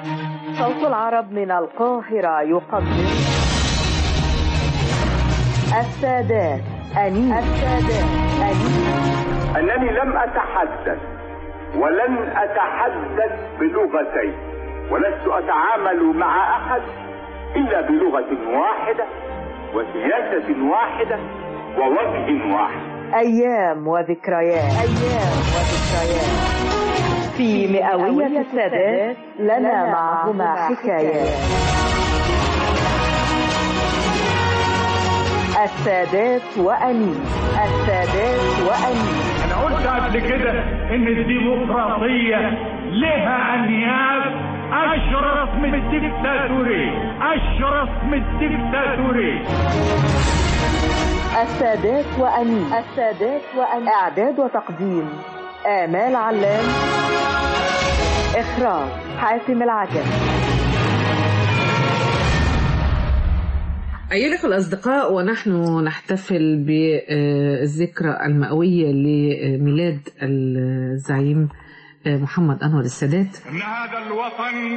صوت العرب من القاهرة يقدم السادات أنيس السادات أنيس أنني لم أتحدث ولن أتحدث بلغتين ولست أتعامل مع أحد إلا بلغة واحدة وسياسة واحدة ووجه واحد أيام وذكريات أيام وذكريات في مئوية السادات لنا معهما حكايات السادات وأنيس السادات وأنيس انا قلت قبل كده ان الديمقراطية لها انياب اشرف من الدكتاتورية اشرف من الدكتاتورية السادات وأنيس السادات وأنيس إعداد وتقديم آمال علام إخراج حاتم العجل أيها الأخوة الأصدقاء ونحن نحتفل بالذكرى المئوية لميلاد الزعيم محمد أنور السادات ان هذا الوطن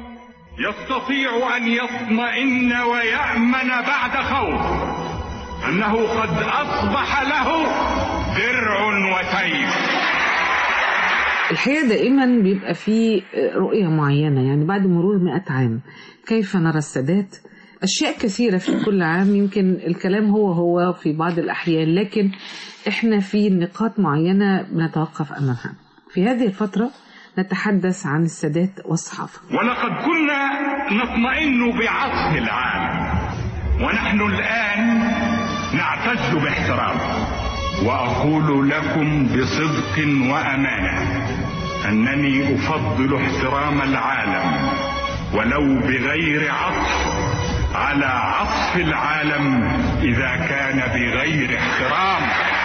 يستطيع ان يطمئن ويأمن بعد خوف انه قد اصبح له درع وسيف الحقيقة دائما بيبقى في رؤية معينة يعني بعد مرور مئة عام كيف نرى السادات أشياء كثيرة في كل عام يمكن الكلام هو هو في بعض الأحيان لكن إحنا في نقاط معينة بنتوقف أمامها في هذه الفترة نتحدث عن السادات والصحافة ولقد كنا نطمئن بعطف العالم ونحن الآن نعتز باحترامه وأقول لكم بصدق وأمانة أنني أفضل احترام العالم ولو بغير عطف على عطف العالم إذا كان بغير احترام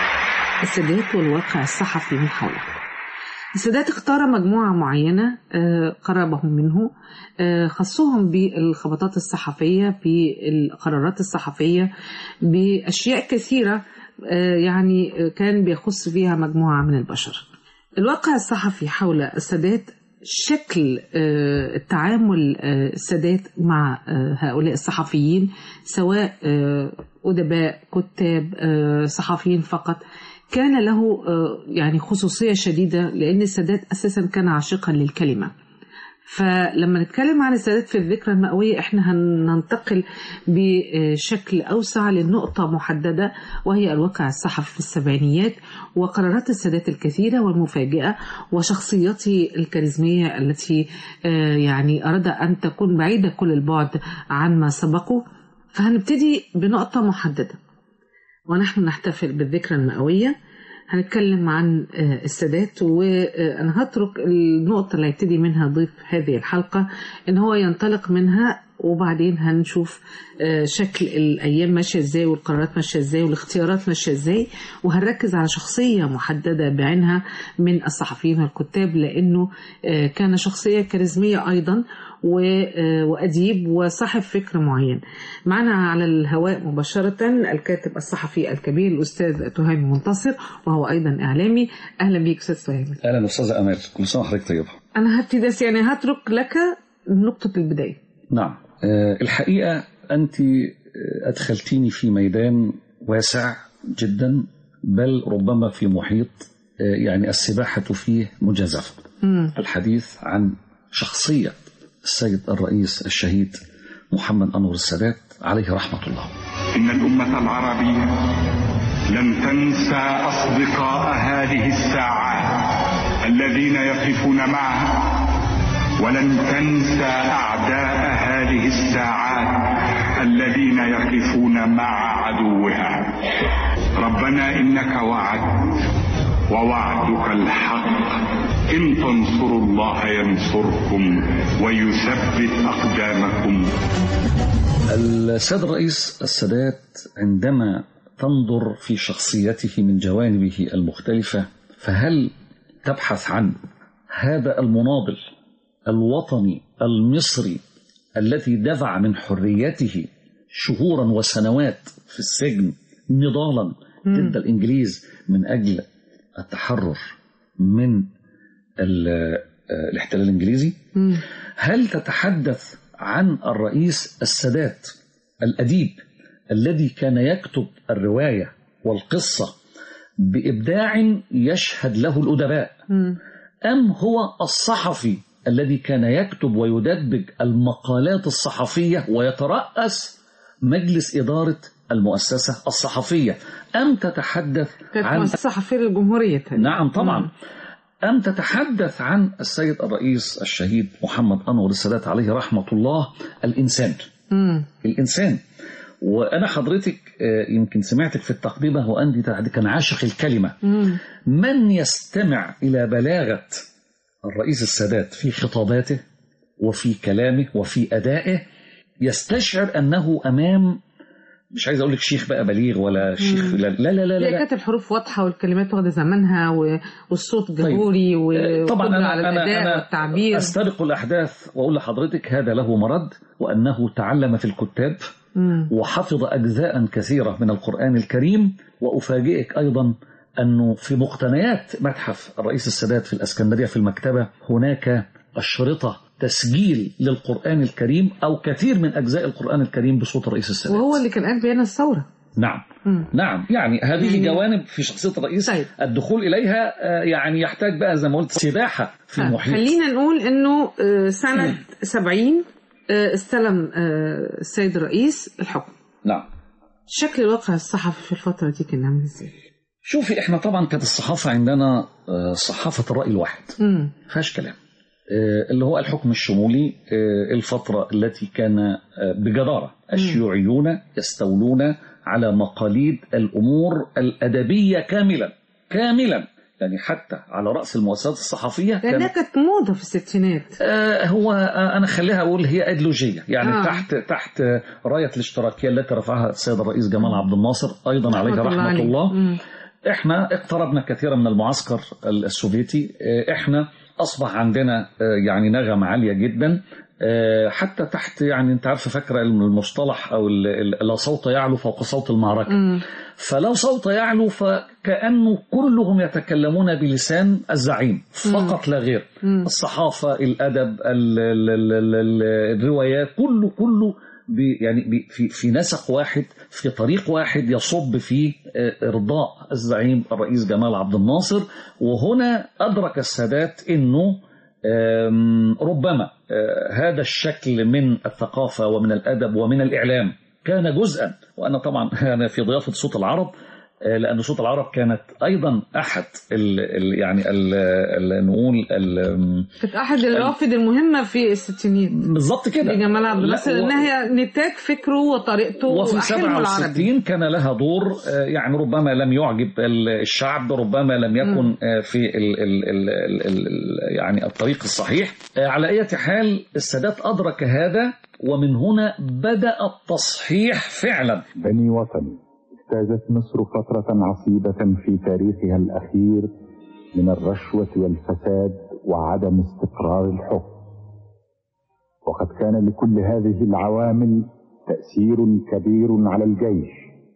السادات والواقع الصحفي من حوله السادات اختار مجموعة معينة آه، قربهم منه آه، خصهم بالخبطات الصحفية بالقرارات الصحفية بأشياء كثيرة آه، يعني آه، كان بيخص فيها مجموعة من البشر الواقع الصحفي حول السادات شكل آه، التعامل آه، السادات مع آه، هؤلاء الصحفيين سواء آه، أدباء كتاب آه، صحفيين فقط كان له آه، يعني خصوصية شديدة لأن السادات أساسا كان عاشقا للكلمة فلما نتكلم عن السادات في الذكرى المئوية احنا هننتقل بشكل أوسع لنقطة محددة وهي الواقع الصحفي في السبعينيات وقرارات السادات الكثيرة والمفاجئة وشخصيته الكاريزمية التي آه، يعني أراد أن تكون بعيدة كل البعد عن ما سبقه فهنبتدي بنقطة محددة ونحن نحتفل بالذكرى المئوية هنتكلم عن آه، السادات وأنا هترك النقطة اللي هيبتدي منها ضيف هذه الحلقة إن هو ينطلق منها وبعدين هنشوف آه، شكل الأيام ماشية إزاي والقرارات ماشية إزاي والاختيارات ماشية إزاي وهنركز على شخصية محددة بعينها من الصحفيين والكتاب لأنه آه، كان شخصية كاريزمية أيضا و- آه، وأديب وصاحب فكر معين معنا على الهواء مباشرة الكاتب الصحفي الكبير الأستاذ تهامي منتصر وهو أيضا إعلامي أهلا بيك أستاذ تهامي اهلا استاذه امال كل سنه وحضرتك طيبه أنا هبتدي بس يعني هترك لك نقطة البداية نعم آه، الحقيقه انت آه، ادخلتيني في ميدان واسع جدا بل ربما في محيط آه، يعني السباحه فيه مجازفه الحديث عن شخصيه السيد الرئيس الشهيد محمد انور السادات عليه رحمه الله إن الأمة العربية لن تنسى أصدقاء هذه الساعات الذين يقفون معها ولن تنسى أعداء هذه الساعات الذين يقفون مع عدوها ربنا إنك وعدت ووعدك الحق إن تنصروا الله ينصركم ويثبت أقدامكم السيد الرئيس السادات عندما تنظر في شخصيته من جوانبه المختلفة فهل تبحث عن هذا المناضل الوطني المصري الذي دفع من حريته شهورا وسنوات في السجن نضالا ضد الإنجليز من أجل التحرر من ال- آه، الاحتلال الإنجليزي مم. هل تتحدث عن الرئيس السادات الأديب الذي كان يكتب الرواية والقصة بإبداع يشهد له الأدباء مم. أم هو الصحفي الذي كان يكتب ويدبج المقالات الصحفية ويترأس مجلس إدارة المؤسسة الصحفية أم تتحدث كانت عن مؤسسة صحفية للجمهورية تاني. نعم طبعا مم. أم تتحدث عن السيد الرئيس الشهيد محمد أنور السادات عليه رحمة الله الإنسان مم. الإنسان وأنا حضرتك آه، يمكن سمعتك في التقديمة وأنت كان عاشق الكلمة مم. من يستمع إلى بلاغة الرئيس السادات في خطاباته وفي كلامه وفي أدائه يستشعر أنه أمام مش عايز أقول لك شيخ بقى بليغ ولا شيخ لا لا لا لا, هي لا. كانت الحروف واضحة والكلمات واخدة زمنها و- والصوت جهوري آه، طبعا وقدرة أنا على أنا الأداء أنا والتعبير أستبق الأحداث وأقول لحضرتك هذا له مرد وأنه تعلم في الكتاب مم. وحفظ أجزاء كثيرة من القرآن الكريم وأفاجئك أيضا أنه في مقتنيات متحف الرئيس السادات في الأسكندرية في المكتبة هناك أشرطة تسجيل للقرآن الكريم أو كثير من أجزاء القرآن الكريم بصوت الرئيس السادات وهو اللي كان قال بيان الثورة نعم مم. نعم يعني هذه يعني- جوانب في شخصية الرئيس طيب. الدخول إليها آه، يعني يحتاج بقى زي ما قلت سباحة في آه، المحيط خلينا نقول انه آه، سنة 70 آه، استلم آه، السيد الرئيس الحكم نعم شكل الواقع الصحفي في الفترة دي كان عامل ازاي؟ شوفي احنا طبعا كانت الصحافة عندنا آه، صحافة الرأي الواحد مم. فيهاش كلام آه، اللي هو الحكم الشمولي آه، الفترة التي كان آه، بجدارة الشيوعيون يستولون على مقاليد الأمور الأدبية كاملا كاملا يعني حتى على رأس المؤسسات الصحفية لانها كان كانت موضة في الستينات آه، هو آه، أنا خليها أقول هي أيديولوجية يعني آه. آه. تحت تحت آه، راية الاشتراكية التي رفعها السيد الرئيس جمال عبد الناصر أيضا عليه رحمة الله رحمة عليه. الله مم. احنا اقتربنا كثيرا من المعسكر السوفيتي اه، احنا اصبح عندنا اه، يعني نغمه عاليه جدا اه، حتى تحت يعني انت عارفه فاكره المصطلح او ال- ال- لا صوت يعلو فوق صوت المعركه مم. فلو صوت يعلو فكانه كلهم يتكلمون بلسان الزعيم فقط لا غير مم. الصحافه الادب ال ال ال ال ال الروايات كله كله بي يعني بي في في نسق واحد في طريق واحد يصب في آه، ارضاء الزعيم الرئيس جمال عبد الناصر وهنا ادرك السادات انه آم، ربما آه، هذا الشكل من الثقافه ومن الادب ومن الاعلام كان جزءا وانا طبعا انا في ضيافه صوت العرب آه، لان صوت العرب كانت ايضا احد ال ال يعني ال ال نقول ال كانت احد الروافد المهمة في الستينيات بالظبط كده لجمال عبد لا، الناصر و- انها هي نتاج فكره وطريقته وفي وحلمه العربي 67 كان لها دور آه، يعني ربما لم يعجب ال- الشعب ربما لم يكن آه، في ال ال ال ال ال يعني الطريق الصحيح آه، على أي حال السادات أدرك هذا ومن هنا بدأ التصحيح فعلا بني وطني اجتازت مصر فترة عصيبة في تاريخها الأخير من الرشوة والفساد وعدم استقرار الحكم وقد كان لكل هذه العوامل تأثير كبير على الجيش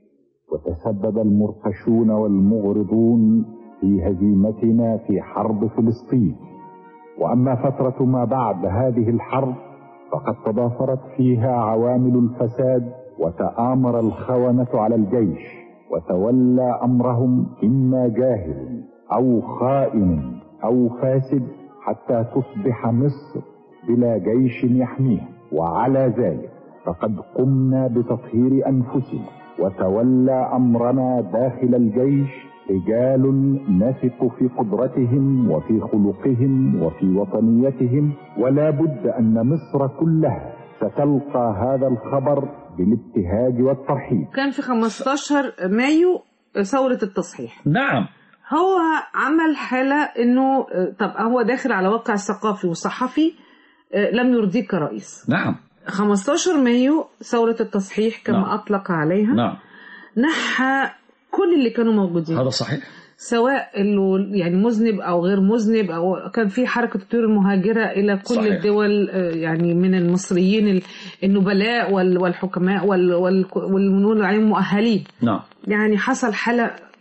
وتسبب المرتشون والمغرضون في هزيمتنا في حرب فلسطين واما فتره ما بعد هذه الحرب فقد تضافرت فيها عوامل الفساد وتامر الخونه على الجيش وتولى امرهم اما جاهل او خائن او فاسد حتى تصبح مصر بلا جيش يحميها وعلى ذلك فقد قمنا بتطهير انفسنا وتولى امرنا داخل الجيش رجال نثق في قدرتهم وفي خلقهم وفي وطنيتهم ولا بد ان مصر كلها ستلقى هذا الخبر بالابتهاج والترحيب كان في 15 مايو ثورة التصحيح نعم هو عمل حالة انه آه، طب هو داخل على واقع ثقافي وصحفي آه، لم يرضيه كرئيس نعم 15 مايو ثورة التصحيح كما نعم. أطلق عليها نعم نحى كل اللي كانوا موجودين هذا صحيح سواء اللي يعني مذنب او غير مذنب او كان في حركه الطيور المهاجره الى كل صحيح. الدول آه، يعني من المصريين ال- النبلاء وال- والحكماء وال- وال- والمنون عليهم مؤهلين نعم يعني حصل حاله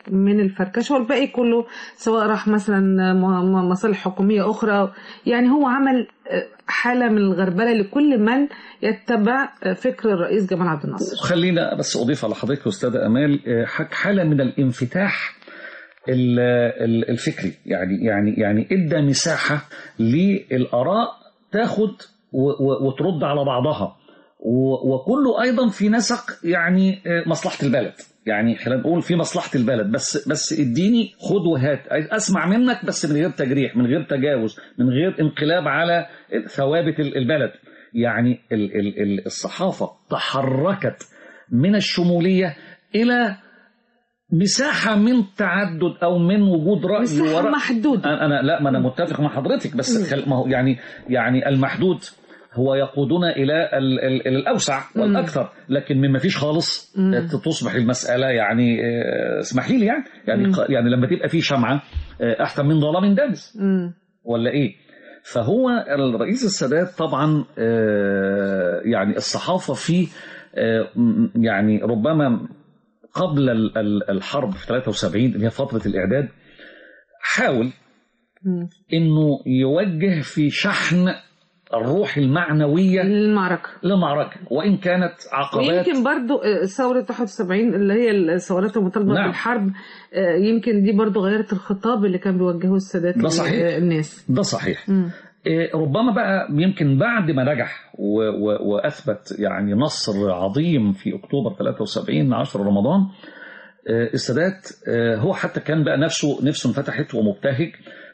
من الفركشه والباقي كله سواء راح مثلا م- م- مصالح حكوميه اخرى يعني هو عمل آه، حاله من الغربله لكل من يتبع آه، فكر الرئيس جمال عبد الناصر خلينا بس أضيف على حضرتك يا أستاذة أمال آه، حك- حالة من الانفتاح ال- ال- الفكري يعني يعني يعني ادى مساحة للآراء تاخد و- و- وترد على بعضها و- وكله أيضا في نسق يعني آه، مصلحة البلد يعني خلينا نقول في مصلحة البلد بس بس اديني خد وهات عايز اسمع منك بس من غير تجريح من غير تجاوز من غير انقلاب على ثوابت ال- البلد يعني ال- ال- ال- الصحافة تحركت من الشمولية إلى مساحة من تعدد أو من وجود رأي مساحه ورأي محدوده أنا أنا- لا ما أنا متفق مع حضرتك بس خل... ما هو يعني يعني المحدود هو يقودنا إلى ال... ال... الأوسع والأكثر لكن مما فيش خالص مم. تصبح المسألة يعني آه، اسمحي لي يعني يعني مم. ق- يعني لما تبقى في شمعة آه، أحسن من ظلام دامس مم. ولا ايه فهو الرئيس السادات طبعا آه، يعني الصحافه في آه، م- يعني ربما قبل ال- ال- الحرب في 73 اللي هي فتره الاعداد حاول مم. انه يوجه في شحن الروح المعنويه المعركه لمعركه وان كانت عقبات ويمكن برضو آه، ثورة 71 اللي هي الثورات المطالبة نعم. بالحرب آه، يمكن دي برضو غيرت الخطاب اللي كان بيوجهه السادات ده صحيح. للناس ده صحيح مم. إيه، ربما بقى يمكن بعد ما نجح و- و- واثبت يعني نصر عظيم في اكتوبر 73 10 رمضان آه، السادات آه، هو حتى كان بقى نفسه نفسه انفتحت ومبتهج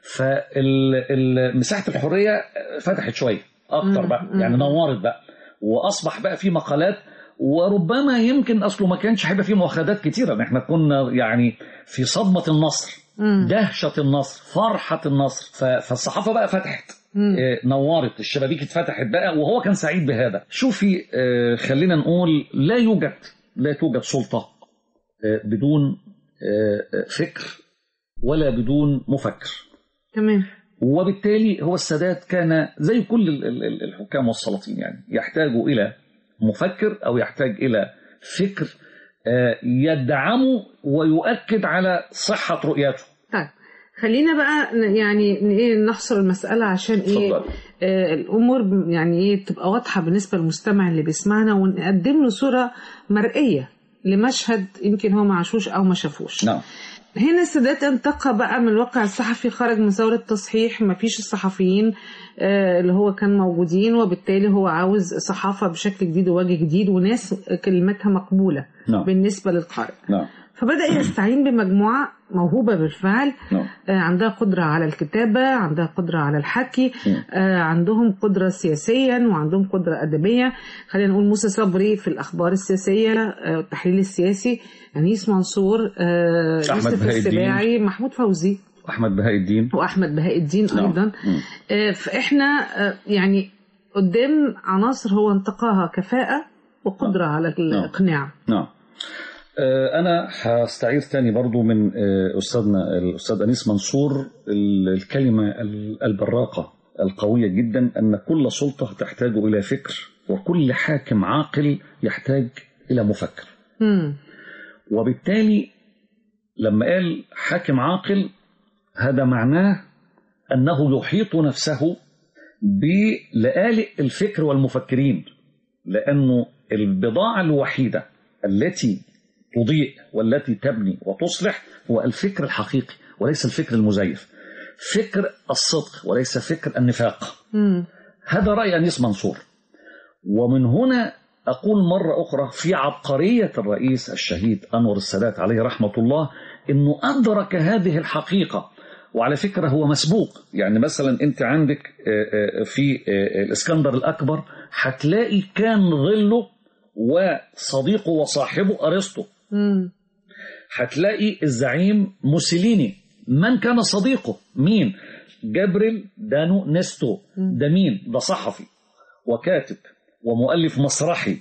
فمساحه الحريه فتحت شويه اكتر مم، بقى مم. يعني نورت بقى واصبح بقى في مقالات وربما يمكن اصله ما كانش هيبقى فيه مؤاخذات كتيره احنا كنا يعني في صدمه النصر مم. دهشه النصر فرحه النصر ف- فالصحافه بقى فتحت مم. آه، نورت الشبابيك اتفتحت بقى وهو كان سعيد بهذا شوفي آه، خلينا نقول لا يوجد لا توجد سلطة آه، بدون آه، آه، فكر ولا بدون مفكر تمام وبالتالي هو السادات كان زي كل ال- ال- ال- الحكام والسلاطين يعني يحتاج إلى مفكر أو يحتاج إلى فكر آه، يدعمه ويؤكد على صحة رؤيته طيب خلينا بقى ن- يعني ن- ايه نحصر المسألة عشان ايه اتفضل. آه الأمور ب- يعني ايه تبقى واضحة بالنسبة للمستمع اللي بيسمعنا ونقدم له صورة مرئية لمشهد يمكن هو ما عاشوش أو ما شافوش نعم هنا السادات انتقى بقى من الواقع الصحفي خرج من ثورة تصحيح ما فيش الصحفيين آه، اللي هو كان موجودين وبالتالي هو عاوز صحافة بشكل جديد ووجه جديد وناس كلمتها مقبولة نعم بالنسبة للقارئ نعم فبدأ يستعين بمجموعة موهوبة بالفعل نعم آه، عندها قدرة على الكتابة عندها قدرة على الحكي مم. آه، عندهم قدرة سياسيا وعندهم قدرة أدبية خلينا نقول موسى صبري في الأخبار السياسية آه، التحليل السياسي أنيس منصور آه، أحمد يوسف بهاء الدين. السباعي محمود فوزي أحمد بهاء الدين وأحمد بهاء الدين نعم. أيضا مم. آه، فإحنا آه، يعني قدام عناصر هو انتقاها كفاءة وقدرة على الإقناع نعم آه، أنا هستعير تاني برضو من آه، أستاذنا الأستاذ أنيس منصور ال- الكلمة ال- البراقة القوية جدا أن كل سلطة تحتاج إلى فكر وكل حاكم عاقل يحتاج إلى مفكر مم. وبالتالي لما قال حاكم عاقل هذا معناه أنه يحيط نفسه بلآلئ الفكر والمفكرين لأنه البضاعة الوحيدة التي تضيء والتي تبني وتصلح هو الفكر الحقيقي وليس الفكر المزيف فكر الصدق وليس فكر النفاق مم. هذا رأي أنيس منصور ومن هنا أقول مرة أخرى في عبقرية الرئيس الشهيد أنور السادات عليه رحمة الله أنه أدرك هذه الحقيقة وعلى فكرة هو مسبوق يعني مثلا أنت عندك آه، آه، في آه، الإسكندر الأكبر هتلاقي كان ظله وصديقه وصاحبه أرسطو مم. هتلاقي الزعيم موسوليني من كان صديقه مين جابريل دانو نستو ده مين ده صحفي وكاتب ومؤلف مسرحي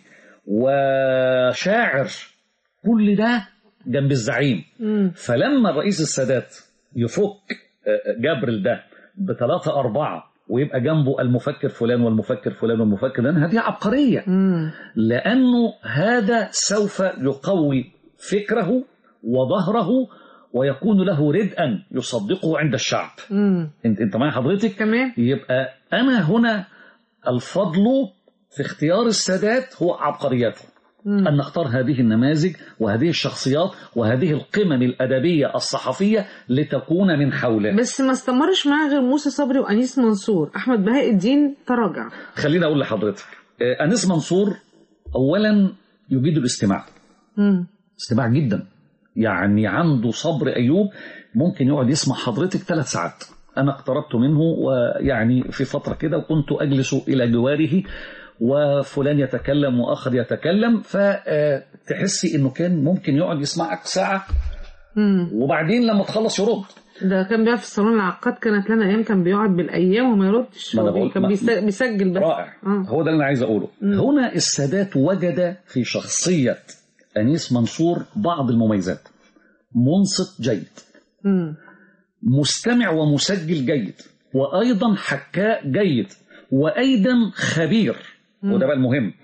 وشاعر كل ده جنب الزعيم مم. فلما الرئيس السادات يفك آه، جابريل ده بثلاثة أربعة ويبقى جنبه المفكر فلان والمفكر فلان والمفكر فلان هذه عبقرية مم. لأنه هذا سوف يقوي فكره وظهره ويكون له ردءا يصدقه عند الشعب مم. انت انت معايا حضرتك تمام يبقى انا هنا الفضل في اختيار السادات هو عبقريته مم. أن نختار هذه النماذج وهذه الشخصيات وهذه القمم الأدبية الصحفية لتكون من حوله بس ما استمرش معاه غير موسى صبري وانيس منصور احمد بهاء الدين تراجع خليني أقول لحضرتك آه، أنيس منصور أولا يجيد الاستماع مم. استماع جدا يعني عنده صبر أيوب ممكن يقعد يسمع حضرتك ثلاث ساعات أنا اقتربت منه ويعني في فترة كده وكنت أجلس إلى جواره وفلان يتكلم وآخر يتكلم فتحسي إنه كان ممكن يقعد يسمعك ساعة مم. وبعدين لما تخلص يرد ده كان بيقعد في الصالون العقاد كانت لنا ايام كان بيقعد بالايام وما يردش ما أنا هو بقول- كان ما- بيس- بيسجل بس رائع آه. هو ده اللي انا عايز اقوله مم. هنا السادات وجد في شخصيه انيس منصور بعض المميزات منصت جيد مم. مستمع ومسجل جيد وايضا حكاء جيد وايضا خبير وده بقى المهم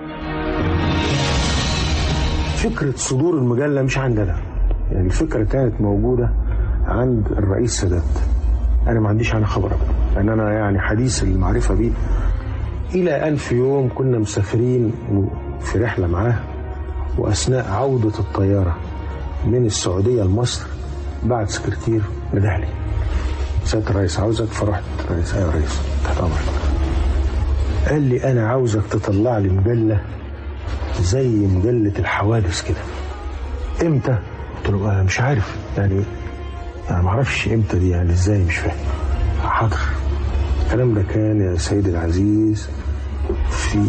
فكرة صدور المجلة مش عندنا يعني الفكرة كانت موجودة عند الرئيس سادات أنا ما عنديش عنها خبر أبدا لأن أنا يعني حديث المعرفة بيه إلى أن في يوم كنا مسافرين في رحلة معاه وأثناء عودة الطيارة من السعودية لمصر بعد سكرتير ندهلي سيادة الرئيس عاوزك فرحت الرئيس أيوة يا رئيس تحت أمرك قال لي أنا عاوزك تطلع لي مجلة زي مجلة الحوادث كده امتى؟ قلت له انا مش عارف يعني يعني ما اعرفش امتى دي يعني ازاي مش فاهم حاضر الكلام ده كان يا سيدي العزيز في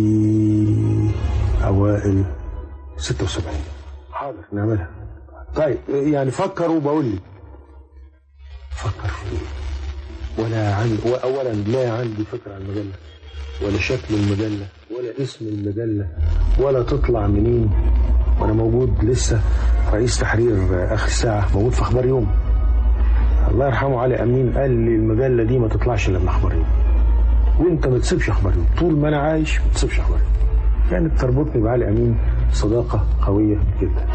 اوائل 76 حاضر نعملها طيب يعني فكر وبقول لي فكر في ايه ولا عندي اولا لا عندي فكره عن المجله ولا شكل المجله ولا اسم المجله ولا تطلع منين وانا موجود لسه رئيس تحرير اخر ساعه موجود في اخبار يوم الله يرحمه علي امين قال لي المجله دي ما تطلعش الا من اخبار يوم وانت ما تسيبش اخبار يوم طول ما انا عايش ما تسيبش اخبار يوم كانت تربطني بعلي امين صداقه قويه جدا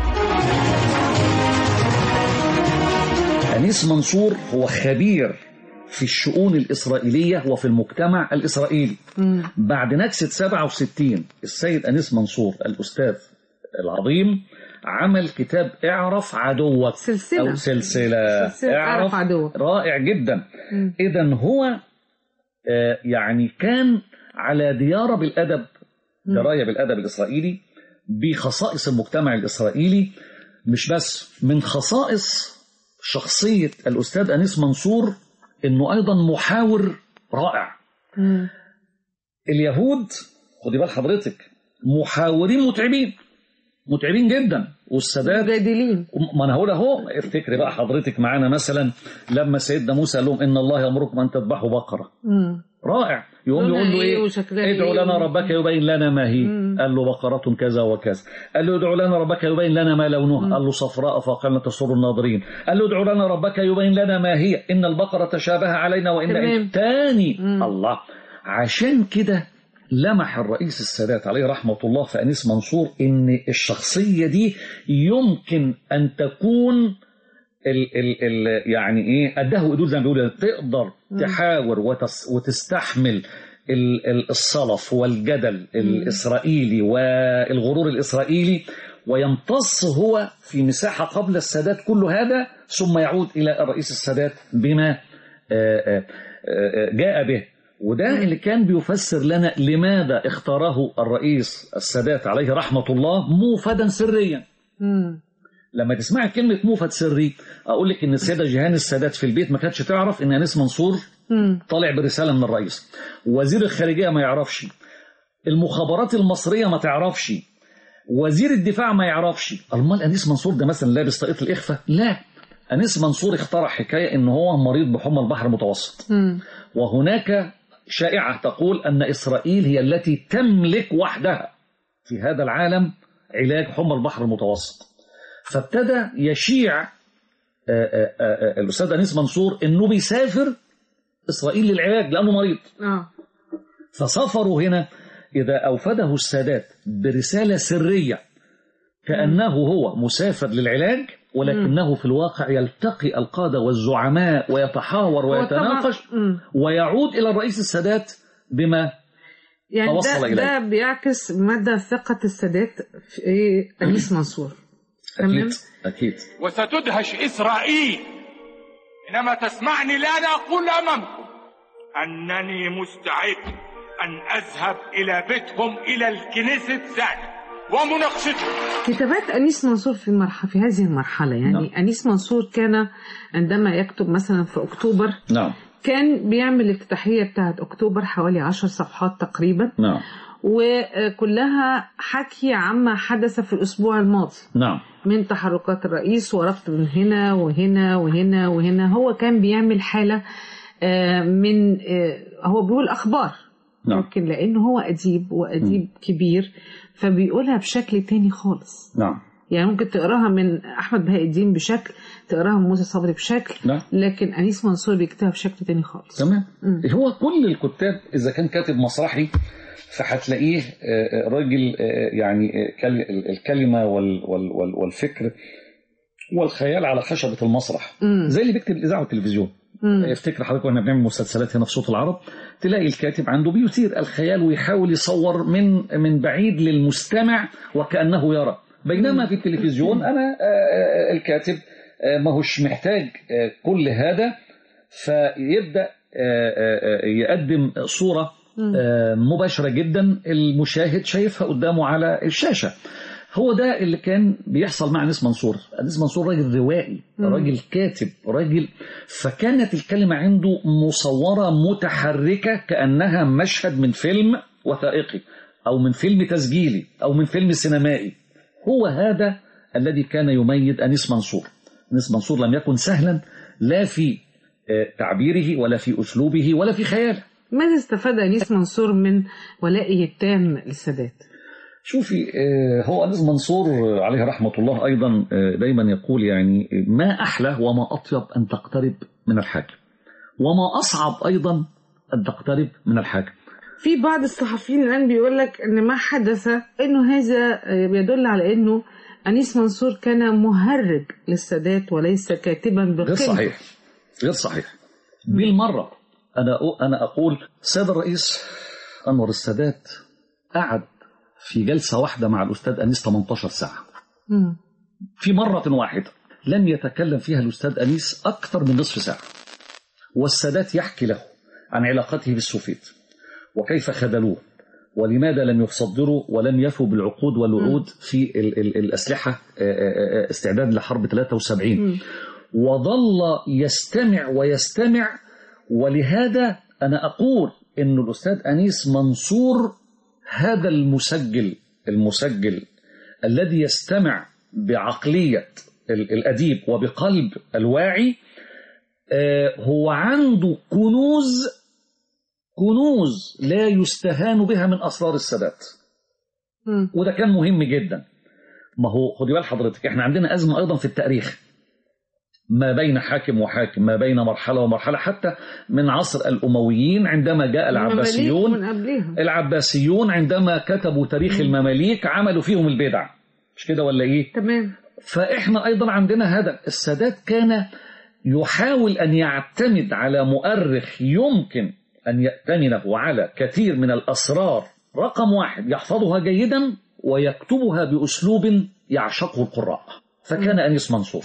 أنيس منصور هو خبير في الشؤون الإسرائيلية وفي المجتمع الإسرائيلي مم. بعد نكسة 67 السيد أنيس منصور الأستاذ العظيم عمل كتاب اعرف عدوك سلسلة. أو سلسلة, سلسلة اعرف عدوك. رائع جدا مم. إذا هو آه، يعني كان على ديارة بالأدب دراية بالأدب الإسرائيلي بخصائص المجتمع الإسرائيلي مش بس من خصائص شخصية الأستاذ أنيس منصور إنه أيضا محاور رائع مم. اليهود خدي بال حضرتك محاورين متعبين متعبين جدا والسادات مجادلين ما انا هقول اهو افتكري بقى حضرتك معانا مثلا لما سيدنا موسى قال لهم ان الله يامركم ان تذبحوا بقره مم. رائع يقوم لونها يقول له إيه ايه وشكلها ادعوا إيه؟ لنا ربك يبين لنا ما هي مم. قال له بقرة كذا وكذا قال له ادعوا لنا ربك يبين لنا ما لونها قال له صفراء فاقلنا تسر الناظرين قال له ادعوا لنا ربك يبين لنا ما هي ان البقرة تشابه علينا وان تمام. تاني مم. الله عشان كده لمح الرئيس السادات عليه رحمة الله في أنيس منصور إن الشخصية دي يمكن أن تكون ال ال ال يعني ايه قده قدود زي ما بيقولوا تقدر تحاور وتس وتستحمل ال- ال- الصلف والجدل الاسرائيلي والغرور الاسرائيلي ويمتص هو في مساحه قبل السادات كل هذا ثم يعود الى الرئيس السادات بما آه، آه، آه، جاء به وده اللي كان بيفسر لنا لماذا اختاره الرئيس السادات عليه رحمه الله موفدا سريا مم. لما تسمعي كلمة موفد سري أقول لك إن السيدة جيهان السادات في البيت ما كانتش تعرف إن أنيس منصور مم. طالع برسالة من الرئيس وزير الخارجية ما يعرفش المخابرات المصرية ما تعرفش وزير الدفاع ما يعرفش أمال أنيس منصور ده مثلا لابس طاقية الإخفاء لا أنيس منصور اخترع حكاية إن هو مريض بحمى البحر المتوسط مم. وهناك شائعة تقول أن إسرائيل هي التي تملك وحدها في هذا العالم علاج حمى البحر المتوسط فابتدى يشيع آه، آه، آه، الأستاذ أنيس منصور أنه بيسافر إسرائيل للعلاج لأنه مريض اه فسفره هنا إذا أوفده السادات برسالة سرية كأنه هو مسافر للعلاج ولكنه في الواقع يلتقي القادة والزعماء ويتحاور هو ويتناقش طبعاً- مم. ويعود إلى الرئيس السادات بما يعني توصل ده, إليه. ده بيعكس مدى ثقة السادات في أنيس منصور تمام أكيد أكيد وستدهش إسرائيل حينما تسمعني الآن أقول أمامكم أنني مستعد أن أذهب إلى بيتهم إلى الكنيسة ذات ومناقشتهم كتابات أنيس منصور في مرحلة في هذه المرحلة يعني نعم. أنيس منصور كان عندما يكتب مثلا في أكتوبر نعم كان بيعمل الافتتاحية بتاعت أكتوبر حوالي عشر صفحات تقريبا نعم وكلها حكي عما حدث في الأسبوع الماضي نعم من تحركات الرئيس وربط من هنا وهنا وهنا وهنا هو كان بيعمل حالة آه، من آه، هو بيقول أخبار نعم. لكن لأنه هو أديب وأديب كبير فبيقولها بشكل تاني خالص نعم يعني ممكن تقراها من أحمد بهاء الدين بشكل تقراها من موسى صبري بشكل نعم. لكن أنيس منصور بيكتبها بشكل تاني خالص تمام مم. هو كل الكتاب اذا كان كاتب مسرحي فهتلاقيه آه، آه، راجل آه، يعني آه، كل- الكلمه وال- وال- وال- والفكر والخيال على خشبه المسرح مم. زي اللي بيكتب الاذاعه والتلفزيون مم. افتكر حضرتك واحنا بنعمل مسلسلات هنا في صوت العرب تلاقي الكاتب عنده بيثير الخيال ويحاول يصور من من بعيد للمستمع وكانه يرى بينما في التلفزيون انا آه، آه، الكاتب آه، ما هوش محتاج آه، كل هذا فيبدا آه، آه، آه، يقدم صوره آه، مباشره جدا المشاهد شايفها قدامه على الشاشه هو ده اللي كان بيحصل مع انيس منصور انيس منصور راجل روائي راجل كاتب راجل فكانت الكلمه عنده مصوره متحركه كانها مشهد من فيلم وثائقي او من فيلم تسجيلي او من فيلم سينمائي هو هذا الذي كان يميز انيس منصور انيس منصور لم يكن سهلا لا في آه، تعبيره ولا في اسلوبه ولا في خياله ماذا استفاد أنيس منصور من ولائه التام للسادات؟ شوفي آه، هو أنيس منصور آه، عليه رحمة الله أيضا آه، دايما يقول يعني آه، ما أحلى وما أطيب أن تقترب من الحاكم وما أصعب أيضا أن تقترب من الحاكم في بعض الصحفيين الآن بيقول لك إن ما حدث إنه هذا بيدل على إنه أنيس منصور كان مهرج للسادات وليس كاتبا غير بقيمته صحيح غير صحيح بالمرة أنا أ- أنا أقول السيد الرئيس أنور السادات قعد في جلسة واحدة مع الأستاذ أنيس 18 ساعة مم. في مرة واحدة لم يتكلم فيها الأستاذ أنيس أكثر من نصف ساعة والسادات يحكي له عن علاقته بالسوفيت وكيف خذلوه ولماذا لم يصدروا ولم يفوا بالعقود والوعود في ال ال الأسلحة آه، آه، آه، استعداد لحرب 73 وظل يستمع ويستمع ولهذا أنا أقول أن الأستاذ أنيس منصور هذا المسجل المسجل الذي يستمع بعقلية ال- الأديب وبقلب الواعي آه، هو عنده كنوز كنوز لا يستهان بها من أسرار السادات مم. وده كان مهم جدا ما هو خدي بال حضرتك احنا عندنا أزمة أيضا في التاريخ ما بين حاكم وحاكم ما بين مرحلة ومرحلة حتى من عصر الأمويين عندما جاء العباسيون من قبلهم العباسيون عندما كتبوا تاريخ المماليك عملوا فيهم البدع مش كده ولا ايه تمام فاحنا ايضا عندنا هذا السادات كان يحاول ان يعتمد على مؤرخ يمكن ان يأتمنه على كثير من الاسرار رقم واحد يحفظها جيدا ويكتبها باسلوب يعشقه القراء فكان انيس منصور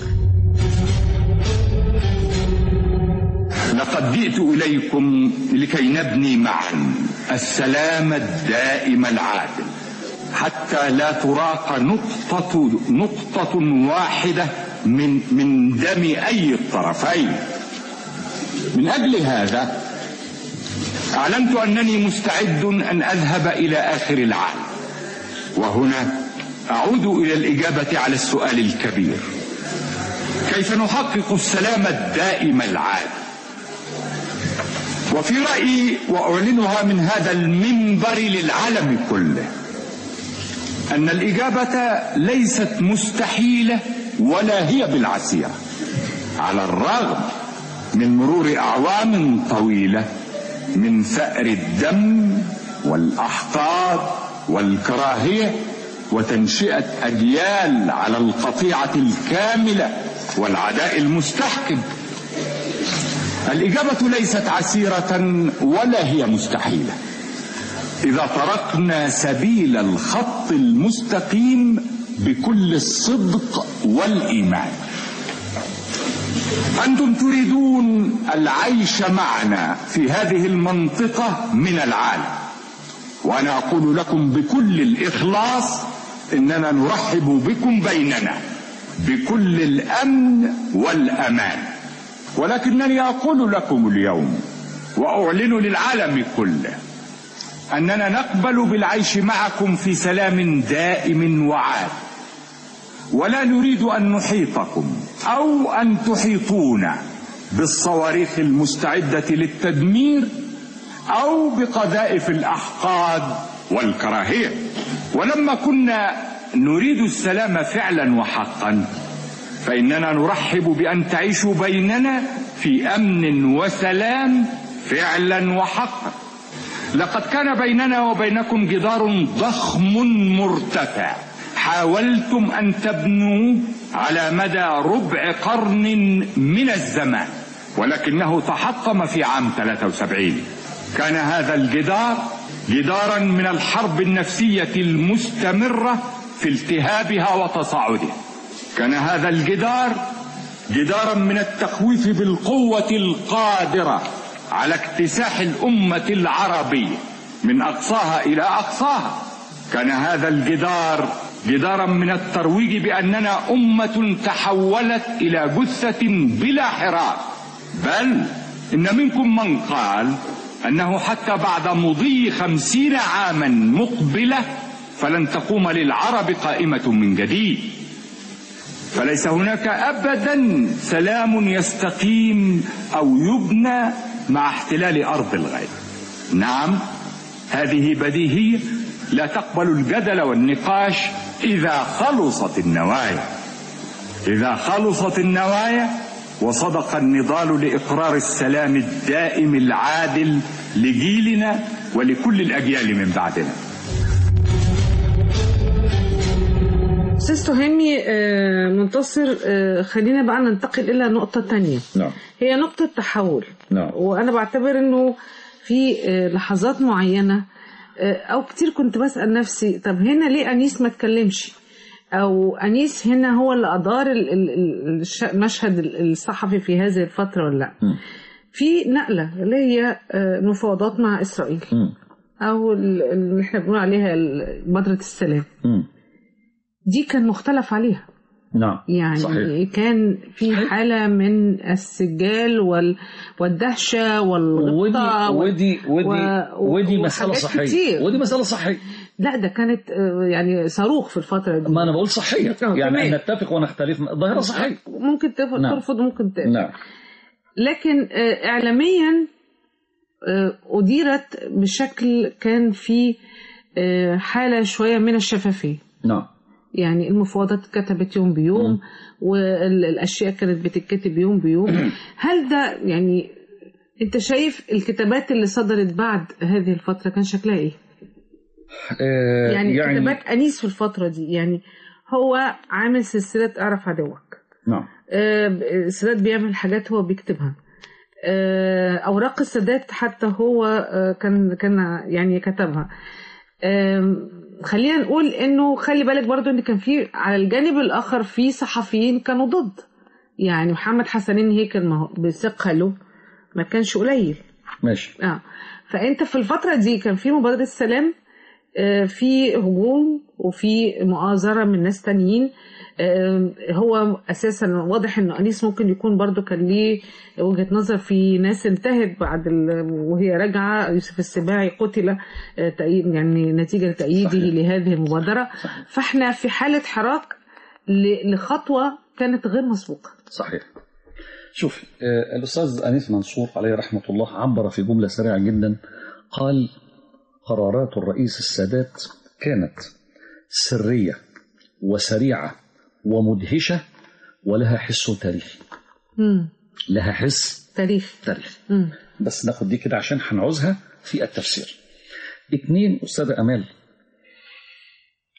لقد جئت إليكم لكي نبني معا السلام الدائم العادل حتى لا تراق نقطة نقطة واحدة من من دم أي الطرفين من أجل هذا أعلنت أنني مستعد أن أذهب إلى آخر العالم وهنا أعود إلى الإجابة على السؤال الكبير كيف نحقق السلام الدائم العادل وفي رأيي وأعلنها من هذا المنبر للعالم كله أن الإجابة ليست مستحيلة ولا هي بالعسيرة على الرغم من مرور أعوام طويلة من ثأر الدم والأحقاد والكراهية وتنشئة أجيال على القطيعة الكاملة والعداء المستحكم الإجابة ليست عسيرة ولا هي مستحيلة إذا تركنا سبيل الخط المستقيم بكل الصدق والإيمان أنتم تريدون العيش معنا في هذه المنطقة من العالم وأنا أقول لكم بكل الإخلاص إننا نرحب بكم بيننا بكل الأمن والأمان ولكنني أقول لكم اليوم وأعلن للعالم كله أننا نقبل بالعيش معكم في سلام دائم وعاد ولا نريد أن نحيطكم أو أن تحيطونا بالصواريخ المستعدة للتدمير أو بقذائف الأحقاد والكراهية ولما كنا نريد السلام فعلا وحقا فإننا نرحب بأن تعيشوا بيننا في أمن وسلام فعلا وحقا لقد كان بيننا وبينكم جدار ضخم مرتفع حاولتم أن تبنوا على مدى ربع قرن من الزمان ولكنه تحطم في عام 73 كان هذا الجدار جدارا من الحرب النفسية المستمرة في التهابها وتصاعدها كان هذا الجدار جدارا من التخويف بالقوة القادرة على اكتساح الأمة العربية من أقصاها إلى أقصاها كان هذا الجدار جدارا من الترويج بأننا أمة تحولت إلى جثة بلا حراك بل إن منكم من قال أنه حتى بعد مضي خمسين عاما مقبلة فلن تقوم للعرب قائمة من جديد فليس هناك أبدا سلام يستقيم أو يبنى مع احتلال أرض الغير نعم هذه بديهية لا تقبل الجدل والنقاش إذا خلصت النوايا إذا خلصت النوايا وصدق النضال لإقرار السلام الدائم العادل لجيلنا ولكل الأجيال من بعدنا أستاذ تهامي آه، منتصر آه، خلينا بقى ننتقل إلى نقطة تانية نعم هي نقطة تحول نعم وأنا بعتبر إنه في آه، لحظات معينة آه، أو كتير كنت بسأل نفسي طب هنا ليه أنيس ما اتكلمش أو أنيس هنا هو اللي أدار ال- ال- ال- الش- المشهد الصحفي في هذه الفترة ولا لا مم. في نقلة اللي هي آه، مفاوضات مع إسرائيل مم. أو ال- اللي احنا بنقول عليها ال- مبادرة السلام مم. دي كان مختلف عليها نعم يعني صحيح. كان في صحيح. حالة من السجال وال... والدهشة ودي والغبطة وال... ودي ودي و- ودي مسألة وحاجات صحية كتير. ودي مسألة صحية لا ده كانت آه، يعني صاروخ في الفترة دي ما أنا بقول صحية آه، يعني تمام. نتفق ونختلف ظاهرة صحية ممكن تف- نعم. ترفض وممكن تقبل نعم لكن آه، إعلاميا آه، أديرت بشكل كان فيه آه، حالة شوية من الشفافية نعم يعني المفاوضات اتكتبت يوم بيوم والاشياء كانت بتتكتب يوم بيوم هل ده يعني انت شايف الكتابات اللي صدرت بعد هذه الفتره كان شكلها ايه آه، يعني, يعني كتابات انيس في الفتره دي يعني هو عامل سلسله اعرف عدوك نعم آه، السادات بيعمل حاجات هو بيكتبها آه، اوراق السادات حتى هو آه، كان كان يعني كتبها آم، خلينا نقول انه خلي بالك برضو ان كان في على الجانب الاخر في صحفيين كانوا ضد يعني محمد حسنين هيكل ما هو بثقله ما كانش قليل ماشي اه فانت في الفتره دي كان في مبادره السلام آه، في هجوم وفي مؤازره من ناس تانيين آه، هو اساسا واضح انه انيس ممكن يكون برضو كان ليه وجهه نظر في ناس انتهت بعد ال- وهي راجعه يوسف السباعي قتل آه، تأييد يعني نتيجه تأييده صحيح. لهذه المبادره فاحنا في حاله حراك ل- لخطوه كانت غير مسبوقه صحيح شوف آه، الأستاذ أنيس منصور عليه رحمة الله عبر في جملة سريعة جدا قال قرارات الرئيس السادات كانت سرية وسريعة ومدهشة ولها حس تاريخي امم لها حس تاريخ تاريخي امم بس ناخد دي كده عشان هنعوزها في التفسير اتنين أستاذة أمال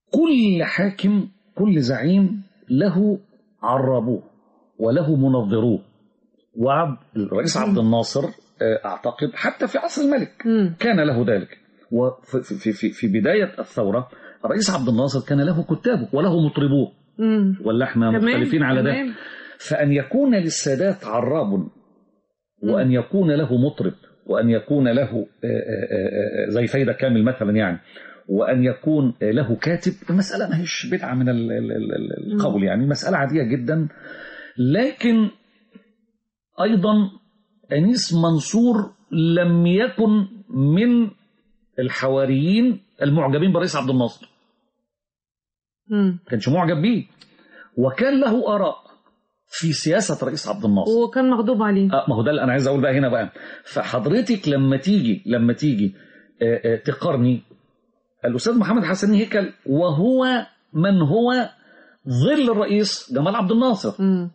كل حاكم كل زعيم له عرابوه وله منظروه وعبد الرئيس عبد الناصر آه، اعتقد حتى في عصر الملك مم. كان له ذلك وفي في في في بدايه الثوره الرئيس عبد الناصر كان له كتابه وله مطربوه مم. ولا احنا تمام، مختلفين على ده تمام. فأن يكون للسادات عراب وأن يكون له مطرب وأن يكون له آه، آه، آه، زي فايدة كامل مثلا يعني وأن يكون له كاتب المسألة ما هيش بدعة من ال- ال- ال- القول يعني مسألة عادية جدا لكن أيضا أنيس منصور لم يكن من الحواريين المعجبين برئيس عبد الناصر مم. كانش معجب بيه وكان له آراء في سياسة رئيس عبد الناصر وكان مغضوب عليه آه ما هو ده اللي انا عايز اقول بقى هنا بقى فحضرتك لما تيجي لما تيجي آه، آه، تقارني الاستاذ محمد حسن هيكل وهو من هو ظل الرئيس جمال عبد الناصر مم.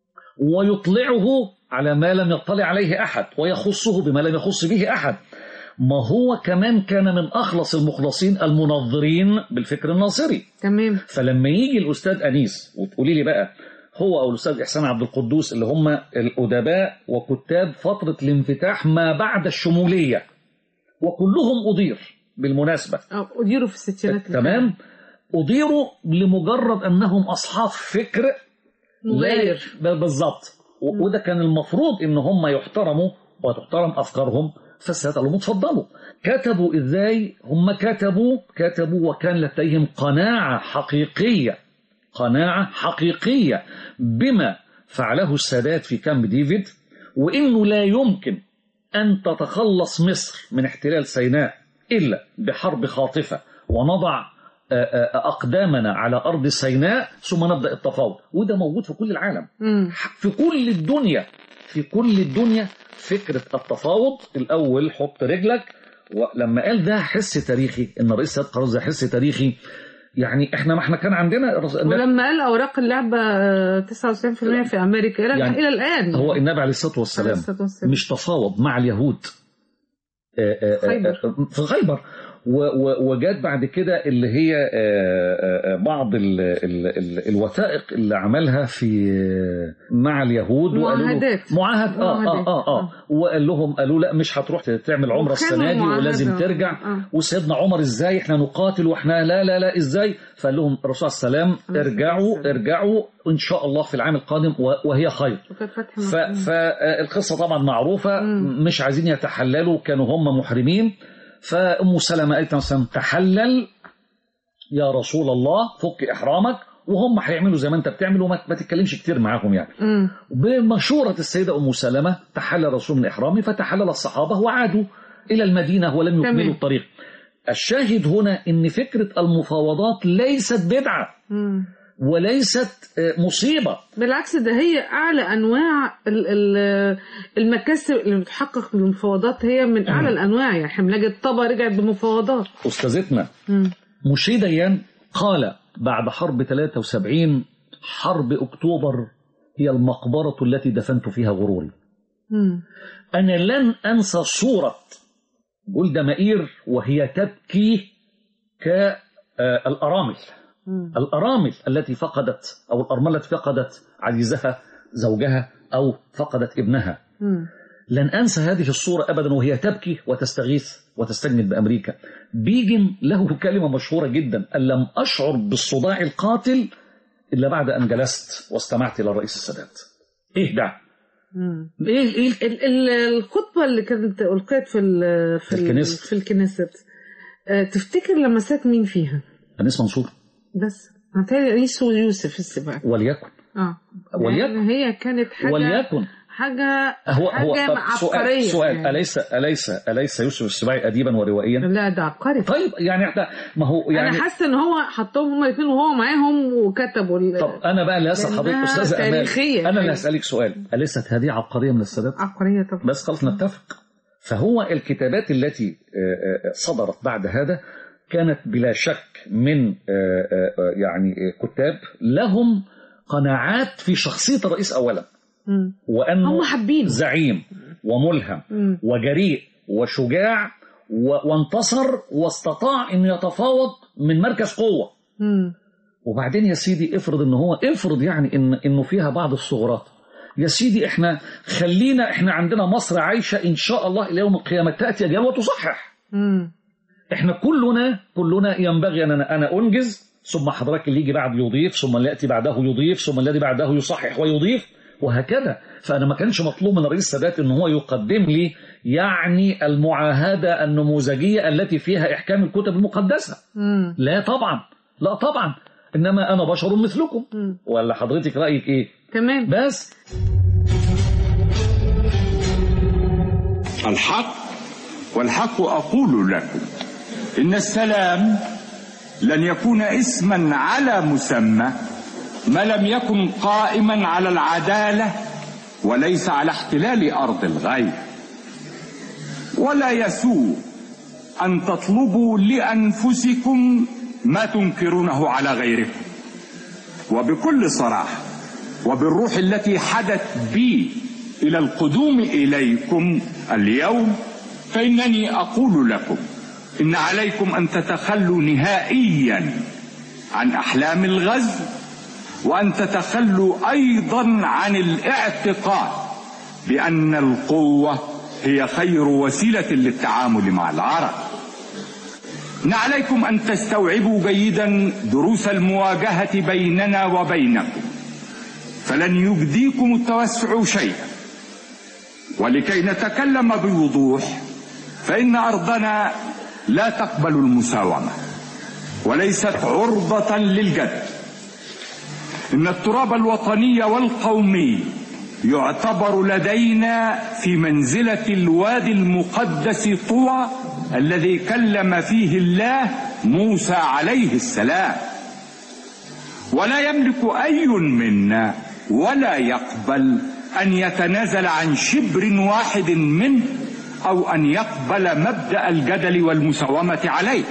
ويطلعه على ما لم يطلع عليه احد ويخصه بما لم يخص به احد ما هو كمان كان من اخلص المخلصين المنظرين بالفكر الناصري تمام فلما يجي الاستاذ انيس وتقولي لي بقى هو او الاستاذ احسان عبد القدوس اللي هم الادباء وكتاب فتره الانفتاح ما بعد الشموليه وكلهم اضير بالمناسبه آه، أديروا في الستينات تمام اضيروا لمجرد انهم اصحاب فكر مغاير لا- بالظبط و- وده كان المفروض ان هم يحترموا وتحترم افكارهم فالسادة قالوا اتفضلوا كتبوا ازاي هم كتبوا كتبوا وكان لديهم قناعة حقيقية قناعة حقيقية بما فعله السادات في كامب ديفيد وانه لا يمكن ان تتخلص مصر من احتلال سيناء الا بحرب خاطفة ونضع آه، آه، أقدامنا على أرض سيناء ثم نبدأ التفاوض وده موجود في كل العالم مم. في كل الدنيا في كل الدنيا فكرة التفاوض الأول حط رجلك ولما قال ده حس تاريخي إن رئيس سيادة قرار ده حس تاريخي يعني احنا ما احنا كان عندنا الرس- ولما قال أوراق اللعبة آه، 99% في أمريكا إلى يعني إلى الآن هو النبي عليه الصلاة عليه والسلام الصلاة والسلام. مش تفاوض مع اليهود آه، آه، آه، خيبر. آه، في خيبر و- و- وجات بعد كده اللي هي آه، آه، آه، بعض ال ال ال الوثائق اللي عملها في آه، مع اليهود وقالوا له- معاهدات. معاهد اه اه معاهدات. اه اه وقال لهم قالوا لا مش هتروح تعمل عمره وكانوا السنه دي معاهدة. ولازم ترجع آه. وسيدنا عمر ازاي احنا نقاتل واحنا لا لا لا ازاي فقال لهم الرسول صلى الله عليه وسلم عليه الصلاة ارجعوا والسلام. ارجعوا ان شاء الله في العام القادم و- وهي خير وكانت فتح ف- مكة. فالقصة طبعا معروفة مم. مش عايزين يتحللوا كانوا هم محرمين فأم سلمة قالت مثلا تحلل يا رسول الله فك إحرامك وهم هيعملوا زي ما انت بتعمل وما ما تتكلمش كتير معاهم يعني مم. بمشورة السيدة أم سلمة تحلل الرسول من إحرامه فتحلل الصحابة وعادوا إلى المدينة ولم تمام. يكملوا الطريق الشاهد هنا ان فكرة المفاوضات ليست بدعة مم. وليست آه، مصيبة بالعكس ده هي أعلى أنواع ال- ال- المكاسب اللي بتحقق بالمفاوضات هي من أعلى الأنواع يعني حملاج الطبا رجعت بمفاوضات أستاذتنا مم. مشي ديان قال بعد حرب 73 حرب أكتوبر هي المقبرة التي دفنت فيها غروري مم. أنا لن أنسى صورة جلدة مائير وهي تبكي كالأرامل مم. الأرامل التي فقدت أو الأرملة التي فقدت عزيزها زوجها أو فقدت ابنها مم. لن أنسى هذه الصورة أبدا وهي تبكي وتستغيث وتستجنب بأمريكا بيجن له كلمة مشهورة جدا أن لم أشعر بالصداع القاتل إلا بعد أن جلست واستمعت إلى الرئيس السادات إيه ده؟ مم. إيه إيه ال- ال- الخطبة اللي كانت ألقيت في ال في, ال- الكنيست. في الكنيست آه، تفتكر لمسات مين فيها؟ أنيس منصور بس متهيألي أنيس ويوسف السباع وليكن اه وليكن. يعني هي كانت حاجة وليكن حاجة هو هو حاجة طب عبقرية سؤال سؤال يعني. أليس أليس أليس يوسف السباعي أديبا وروائيا؟ لا ده عبقري طيب يعني احنا ما هو يعني انا حاسه ان هو حطهم هما الاثنين وهو معاهم وكتبوا ال- طب انا بقى اللي هسال حضرتك لأنها استاذه امال تاريخية. انا اللي هسالك سؤال اليست هذه عبقريه من السادات؟ عبقريه طبعا بس خلاص نتفق فهو الكتابات التي آه، آه، صدرت بعد هذا كانت بلا شك من آه، آه، آه، يعني آه، كتاب لهم قناعات في شخصية الرئيس أولا مم. وأنه هم حابين زعيم وملهم مم. وجريء وشجاع و- وانتصر واستطاع أن يتفاوض من مركز قوة مم. وبعدين يا سيدي افرض ان هو افرض يعني ان انه فيها بعض الثغرات يا سيدي احنا خلينا احنا عندنا مصر عايشه ان شاء الله الى يوم القيامه تاتي اجيال وتصحح مم. احنا كلنا كلنا ينبغي ان انا انا انجز ثم حضرتك اللي يجي بعد يضيف ثم اللي ياتي بعده يضيف ثم الذي بعده يصحح ويضيف وهكذا فانا ما كانش مطلوب من الرئيس السادات ان هو يقدم لي يعني المعاهده النموذجيه التي فيها احكام الكتب المقدسه مم. لا طبعا لا طبعا انما انا بشر مثلكم مم. ولا حضرتك رايك ايه تمام بس الحق والحق أقول لكم إن السلام لن يكون اسما على مسمى ما لم يكن قائما على العدالة وليس على احتلال أرض الغير ولا يسوء أن تطلبوا لأنفسكم ما تنكرونه على غيركم وبكل صراحة وبالروح التي حدث بي إلى القدوم إليكم اليوم فإنني أقول لكم إن عليكم أن تتخلوا نهائيا عن أحلام الغزو وأن تتخلوا أيضا عن الاعتقاد بأن القوة هي خير وسيلة للتعامل مع العرب إن عليكم أن تستوعبوا جيدا دروس المواجهة بيننا وبينكم فلن يجديكم التوسع شيئا ولكي نتكلم بوضوح فإن أرضنا لا تقبل المساومة وليست عرضة للجد إن التراب الوطني والقومي يعتبر لدينا في منزلة الوادي المقدس طوى الذي كلم فيه الله موسى عليه السلام ولا يملك أي منا ولا يقبل أن يتنازل عن شبر واحد منه أو أن يقبل مبدأ الجدل والمساومة عليه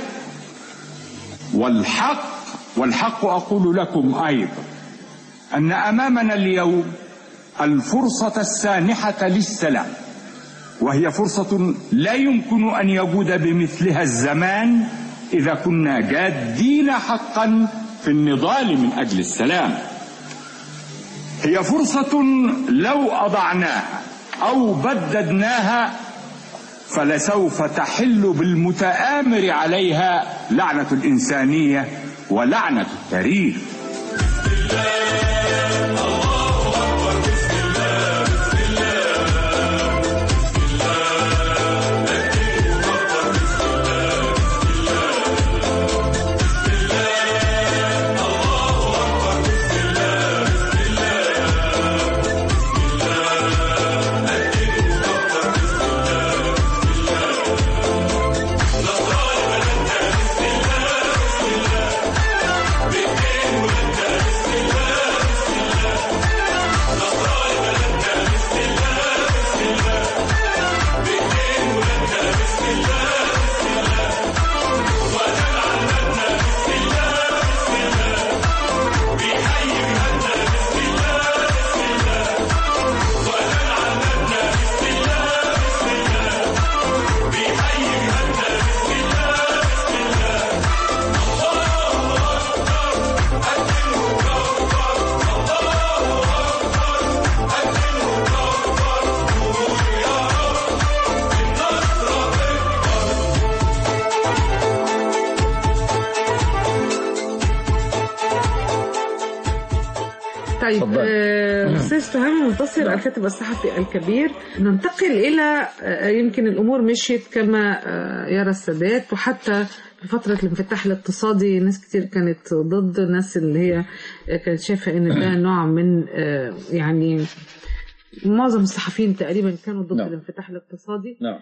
والحق والحق أقول لكم أيضا أن أمامنا اليوم الفرصة السانحة للسلام وهي فرصة لا يمكن أن يجود بمثلها الزمان إذا كنا جادين حقا في النضال من أجل السلام هي فرصة لو أضعناها أو بددناها فلسوف تحل بالمتآمر عليها لعنة الإنسانية ولعنة التاريخ طيب اتفضل. آه، استاذ تهامي منتصر الكاتب الصحفي الكبير ننتقل الى آه، يمكن الامور مشيت كما آه، يرى السادات وحتى في فترة الانفتاح الاقتصادي ناس كتير كانت ضد الناس اللي هي آه، كانت شايفة ان ده نوع من آه، يعني معظم الصحفيين تقريبا كانوا ضد نعم. الانفتاح الاقتصادي نعم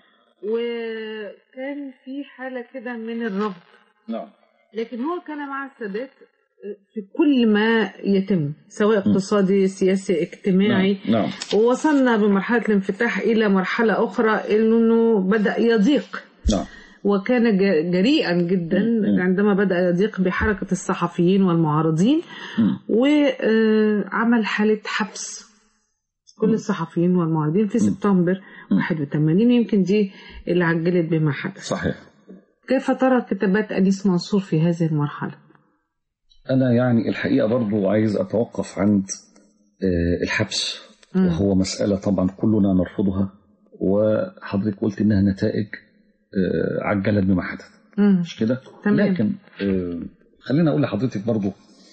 وكان في حالة كده من الرفض نعم لكن هو كان مع السادات في كل ما يتم سواء اقتصادي سياسي اجتماعي نعم نعم ووصلنا بمرحلة الانفتاح إلى مرحلة أخرى إنه بدأ يضيق نعم وكان ج- جريئا جدا مم. عندما بدأ يضيق بحركة الصحفيين والمعارضين مم. وعمل حالة حبس كل الصحفيين والمعارضين في سبتمبر 81 يمكن دي اللي عجلت بما حدث صحيح كيف ترى كتابات أنيس منصور في هذه المرحلة؟ أنا يعني الحقيقة برضو عايز أتوقف عند آه، الحبس مم. وهو مسألة طبعا كلنا نرفضها وحضرتك قلت إنها نتائج آه، عجلت بما حدث مم. مش كده؟ تمام. لكن آه، خليني أقول لحضرتك برضو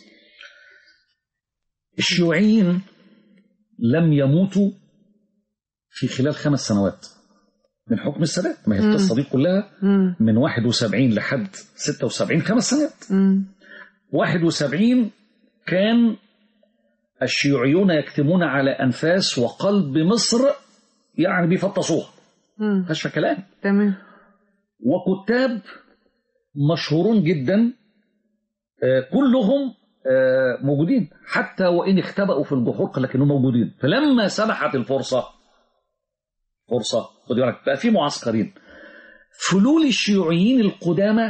الشيوعيين لم يموتوا في خلال خمس سنوات من حكم السادات ما هي مم. القصة دي كلها مم. من 71 لحد 76 خمس سنوات مم. 71 كان الشيوعيون يكتمون على أنفاس وقلب مصر يعني بيفطسوها مم. فيهاش كلام تمام وكتاب مشهورون جدا آه، كلهم آه، موجودين حتى وإن اختبأوا في الجحور لكنهم موجودين فلما سمحت الفرصة فرصة خد بالك بقى في معسكرين فلول الشيوعيين القدامى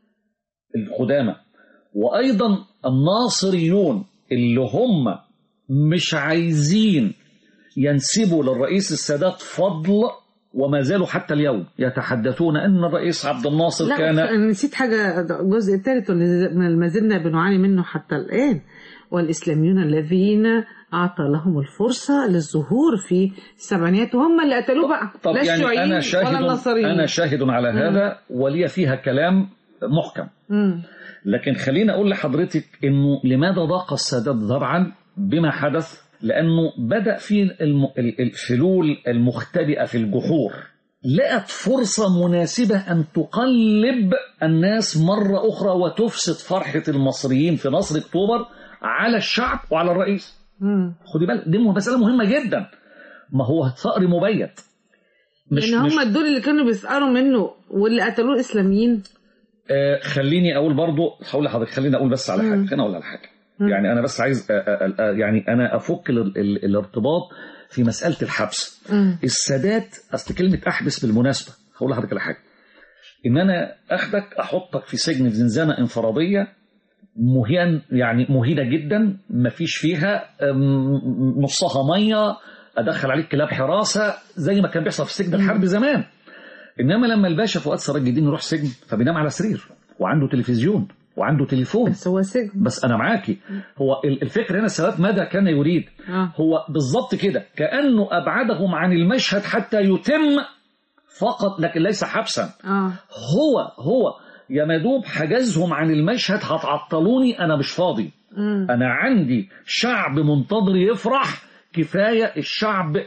القدامى وأيضا الناصريون اللي هم مش عايزين ينسبوا للرئيس السادات فضل وما زالوا حتى اليوم يتحدثون أن الرئيس عبد الناصر لا كان أنا نسيت حاجة الجزء الثالث واللي ما زلنا بنعاني منه حتى الآن والإسلاميون الذين أعطى لهم الفرصة للظهور في السبعينات وهم اللي قتلوه بقى طب لا يعني الشيوعيين أنا ولا شاهد النصريين أنا شاهد على هذا ولي فيها كلام محكم مم. لكن خليني أقول لحضرتك إنه لماذا ضاق السادات ذرعا بما حدث لأنه بدأ في الم- ال- الفلول المختبئة في الجحور لقت فرصة مناسبة أن تقلب الناس مرة أخرى وتفسد فرحة المصريين في نصر أكتوبر على الشعب وعلى الرئيس مم. خدي بالك دي مسألة مهمة جدا ما هو ثأر مبيت مش لأن مش هم دول اللي كانوا بيسألوا منه واللي قتلوه الإسلاميين آه خليني اقول برضو هقول لحضرتك خليني اقول بس على حاجه مم. خليني اقول على حاجه مم. يعني انا بس عايز آه آه آه يعني انا افك ال ال الارتباط في مساله الحبس مم. السادات اصل كلمه احبس بالمناسبه هقول لحضرتك على حاجه ان انا اخدك احطك في سجن في زنزانه انفراديه مهين يعني مهينه جدا ما فيش فيها أم، نصها ميه ادخل عليك كلاب حراسه زي ما كان بيحصل في سجن الحرب زمان انما لما الباشا فؤاد سراج الدين يروح سجن فبينام على سرير وعنده تلفزيون وعنده تليفون بس هو سجن بس انا معاكي هو ال- الفكر هنا السادات ماذا كان يريد آه. هو بالظبط كده كانه ابعدهم عن المشهد حتى يتم فقط لكن ليس حبسا اه هو هو يا مدوب حجزهم عن المشهد هتعطلوني انا مش فاضي مم. انا عندي شعب منتظر يفرح كفايه الشعب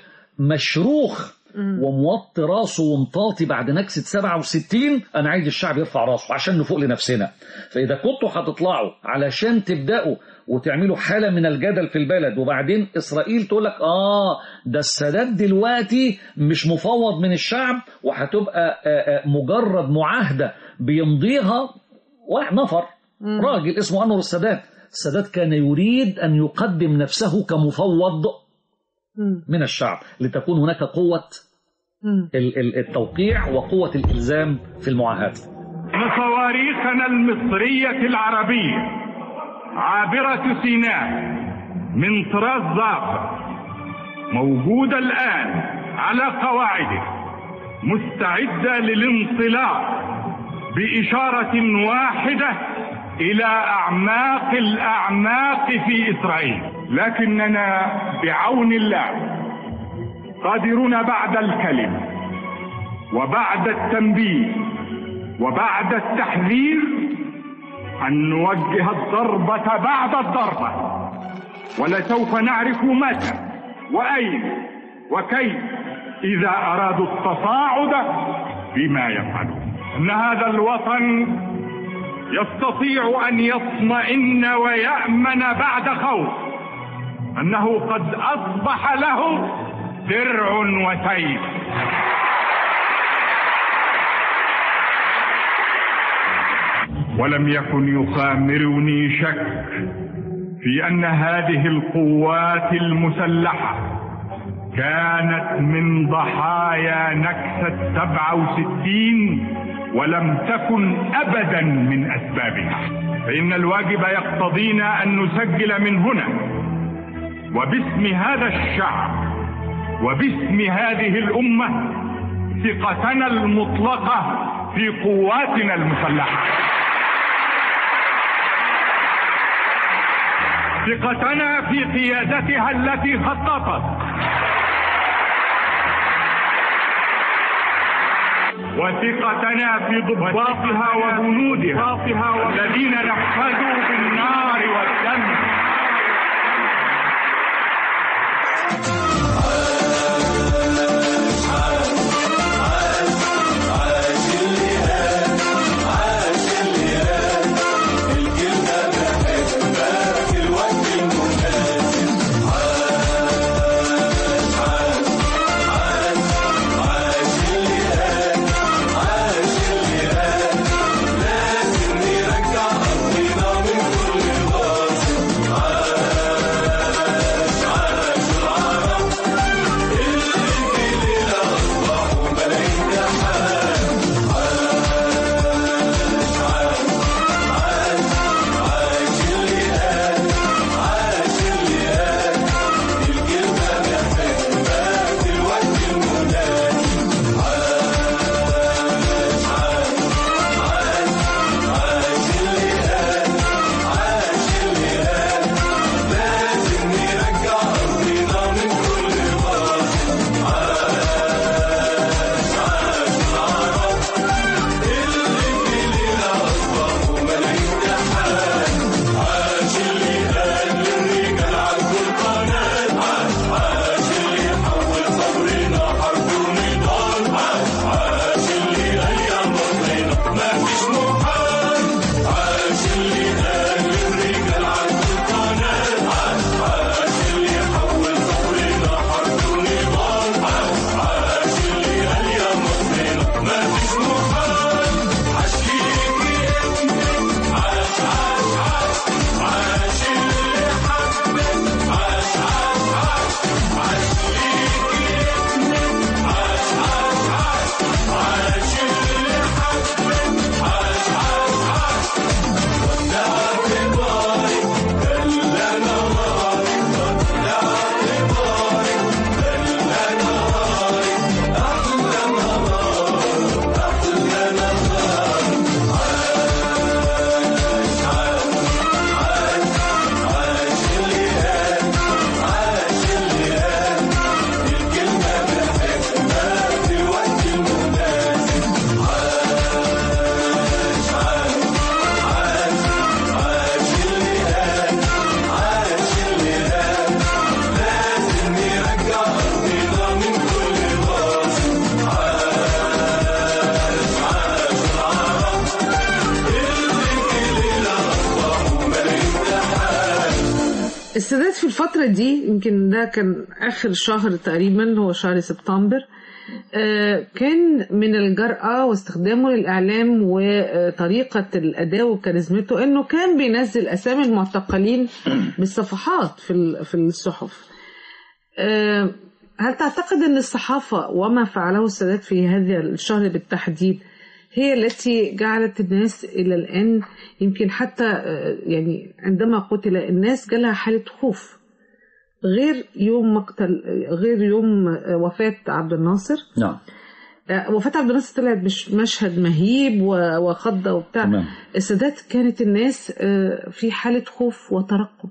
مشروخ مم. وموطي راسه ومطاطي بعد نكسة 67 أنا عايز الشعب يرفع راسه عشان نفوق لنفسنا فإذا كنتوا هتطلعوا علشان تبدأوا وتعملوا حالة من الجدل في البلد وبعدين إسرائيل تقول لك آه ده السادات دلوقتي مش مفوض من الشعب وهتبقى آه، آه، مجرد معاهدة بيمضيها واحد نفر مم. راجل اسمه أنور السادات السادات كان يريد أن يقدم نفسه كمفوض مم. من الشعب لتكون هناك قوة مم. ال- ال- التوقيع وقوة الإلزام في المعاهدة صواريخنا المصرية العربية عابرة سيناء من طراز ظافر موجودة الآن على قواعده مستعدة للانطلاق بإشارة واحدة إلى أعماق الأعماق في إسرائيل لكننا بعون الله قادرون بعد الكلمة وبعد التنبيه وبعد التحذير أن نوجه الضربة بعد الضربة ولسوف نعرف متى وأين وكيف إذا أرادوا التصاعد بما يفعلون إن هذا الوطن يستطيع أن يطمئن ويأمن بعد خوف أنه قد أصبح له درع وسيف ولم يكن يخامرني شك في ان هذه القوات المسلحه كانت من ضحايا نكسة سبعة وستين ولم تكن أبدا من أسبابها فإن الواجب يقتضينا أن نسجل من هنا وباسم هذا الشعب وباسم هذه الأمة ثقتنا المطلقة في قواتنا المسلحة ثقتنا في قيادتها التي خططت وثقتنا في ضباطها وجنودها الذين نفذوا بالنار والدم السادات في الفترة دي يمكن ده كان آخر شهر تقريبا هو شهر سبتمبر آه، كان من الجرأة واستخدامه للإعلام وطريقة الأداء وكاريزمته إنه كان بينزل أسامي المعتقلين بالصفحات في ال- في الصحف. آه، هل تعتقد أن الصحافة وما فعله السادات في هذا الشهر بالتحديد هي التي جعلت الناس إلى الآن يمكن حتى آه، يعني عندما قتل الناس جالها حالة خوف غير يوم مقتل غير يوم آه، وفاة عبد الناصر نعم آه، وفاة عبد الناصر طلعت مش مشهد مهيب و- وخضة وبتاع تمام السادات كانت الناس آه، في حالة خوف وترقب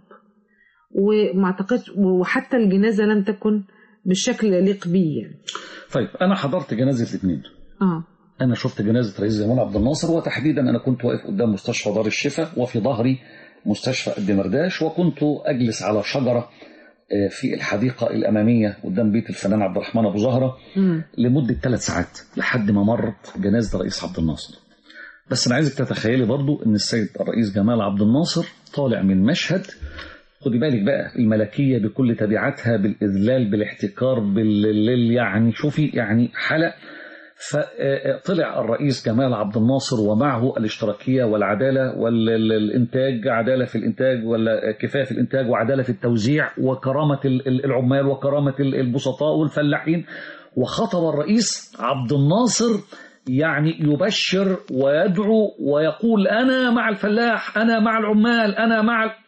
وما اعتقدش وحتى الجنازة لم تكن بالشكل يليق بيه يعني طيب أنا حضرت جنازة الاثنين اه أنا شفت جنازة رئيس جمال عبد الناصر وتحديدا أنا كنت واقف قدام مستشفى دار الشفاء وفي ظهري مستشفى الدمرداش وكنت أجلس على شجرة آه، في الحديقة الأمامية قدام بيت الفنان عبد الرحمن أبو زهرة مم. لمدة ثلاث ساعات لحد ما مرت جنازة الرئيس عبد الناصر بس أنا عايزك تتخيلي برضو أن السيد الرئيس جمال عبد الناصر طالع من مشهد خدي بالك بقى الملكية بكل تبعاتها بالإذلال بالاحتكار بال يعني شوفي يعني حالة فطلع الرئيس جمال عبد الناصر ومعه الاشتراكية والعدالة والإنتاج عدالة في الإنتاج ولا كفاية في الإنتاج وعدالة في التوزيع وكرامة ال- ال- العمال وكرامة ال- البسطاء والفلاحين وخطب الرئيس عبد الناصر يعني يبشر ويدعو ويقول أنا مع الفلاح أنا مع العمال أنا مع ال...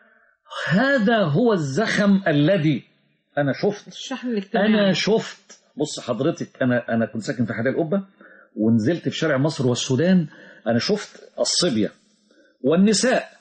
هذا هو الزخم الذي أنا شفت الشحن الاجتماعي انا شفت بص حضرتك انا انا كنت ساكن في حدائق القبه ونزلت في شارع مصر والسودان انا شفت الصبيه والنساء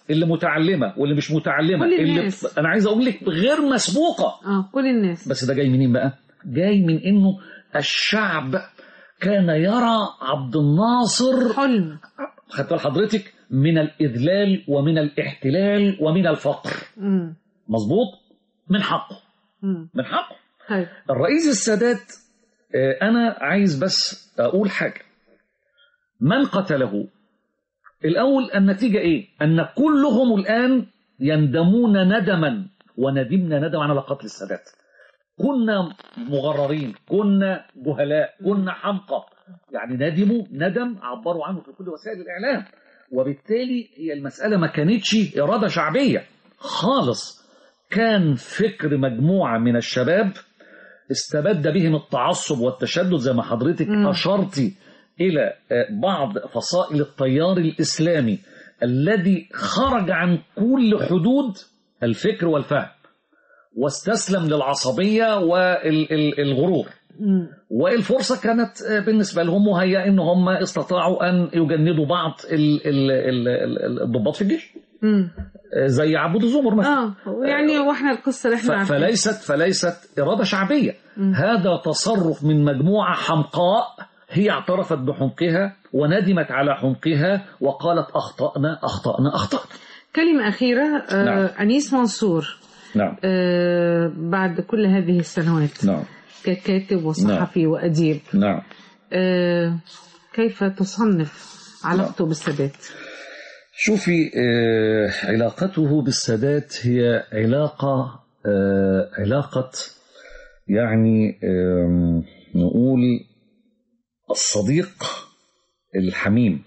اللي متعلمه واللي مش متعلمه كل اللي الناس. انا عايز اقول لك غير مسبوقه اه كل الناس بس ده جاي منين بقى جاي من انه الشعب كان يرى عبد الناصر حلم خدت بال حضرتك من الاذلال ومن الاحتلال ومن الفقر مم. مظبوط من حقه مم. من حقه طيب الرئيس السادات آه، انا عايز بس اقول حاجه من قتله الاول النتيجه ايه ان كلهم الان يندمون ندما وندمنا ندما على قتل السادات كنا مغررين كنا جهلاء كنا حمقى يعني ندموا ندم عبروا عنه في كل وسائل الاعلام وبالتالي هي المساله ما كانتش اراده شعبيه خالص كان فكر مجموعه من الشباب استبد بهم التعصب والتشدد زي ما حضرتك مم. أشرتي إلى آه، بعض فصائل التيار الإسلامي الذي خرج عن كل حدود الفكر والفهم واستسلم للعصبية والغرور مم. والفرصة كانت آه، بالنسبة لهم مهيئة إن هم استطاعوا أن يجندوا بعض ال- ال- ال- ال- الضباط في الجيش مم. آه، زي عبود الزمر مثلا اه يعني واحنا القصه اللي ف- احنا عارفينها فليست فليست إرادة شعبية مم. هذا تصرف من مجموعة حمقاء هي اعترفت بحمقها وندمت على حمقها وقالت أخطأنا أخطأنا أخطأنا كلمه اخيره آه نعم. انيس منصور نعم آه بعد كل هذه السنوات نعم ككاتب وصحفي واديب نعم آه كيف تصنف علاقته بالسادات شوفي آه، علاقته بالسادات هي علاقة آه، علاقة يعني آم، نقول الصديق الحميم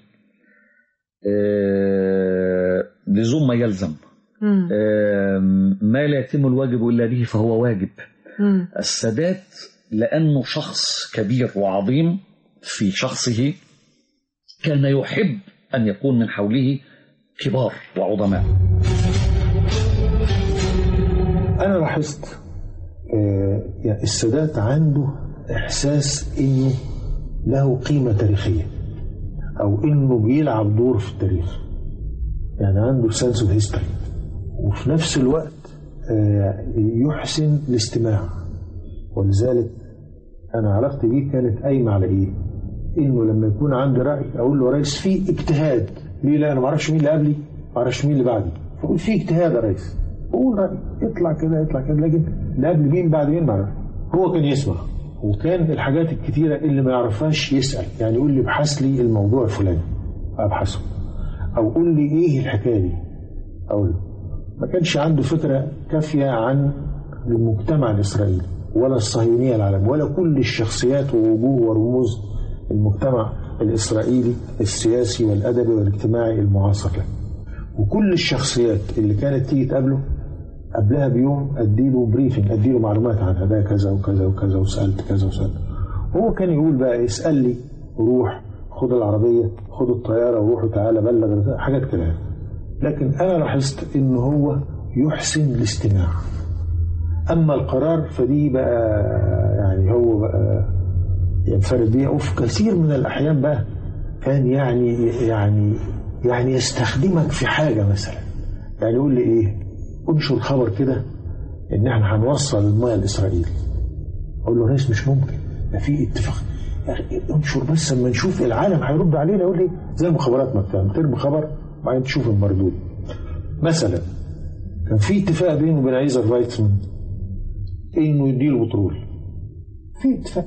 آه، لزوم ما يلزم مم. آم، ما لا يتم الواجب إلا به فهو واجب مم. السادات لأنه شخص كبير وعظيم في شخصه كان يحب أن يكون من حوله كبار وعظماء أنا لاحظت آه، يعني السادات عنده إحساس إنه له قيمة تاريخية أو إنه بيلعب دور في التاريخ يعني عنده سنس اوف هيستوري وفي نفس الوقت آه، يحسن الاستماع ولذلك أنا علاقتي بيه كانت قايمة على إيه؟ إنه لما يكون عندي رأي أقول له يا ريس في اجتهاد ليه لا أنا ما أعرفش مين اللي قبلي ما أعرفش مين اللي بعدي فأقول في اجتهاد يا ريس قول رأي يطلع كده يطلع كده لكن لا قبل مين بعد مين ما أعرف. هو كان يسمع وكان الحاجات الكتيرة اللي ما يعرفهاش يسأل يعني يقول لي ابحث لي الموضوع الفلاني أبحثه أو قول لي إيه الحكاية دي أقول له ما كانش عنده فكرة كافية عن المجتمع الإسرائيلي ولا الصهيونية العالمية ولا كل الشخصيات ووجوه ورموز المجتمع الإسرائيلي السياسي والأدبي والاجتماعي المعاصر له وكل الشخصيات اللي كانت تيجي تقابله قبلها بيوم اديله بريفنج اديله معلومات عنها ده كذا وكذا وكذا وسالت كذا وسالت هو كان يقول بقى اسال لي روح خد العربيه خد الطياره وروح وتعالى بلغ حاجات كده لكن انا لاحظت ان هو يحسن الاستماع اما القرار فدي بقى يعني هو بقى ينفرد بيها وفي كثير من الاحيان بقى كان يعني يعني يعني يستخدمك في حاجه مثلا يعني يقول لي ايه انشر خبر كده ان احنا هنوصل الميه لاسرائيل اقول له ريس مش ممكن ده في اتفاق يا اخي انشر بس اما نشوف العالم هيرد علينا يقول لي زي المخابرات ما بتعمل ترمي خبر وبعدين تشوف المردود مثلا كان في اتفاق بينه وبين عيزر فايتسمان انه يديله بترول في اتفاق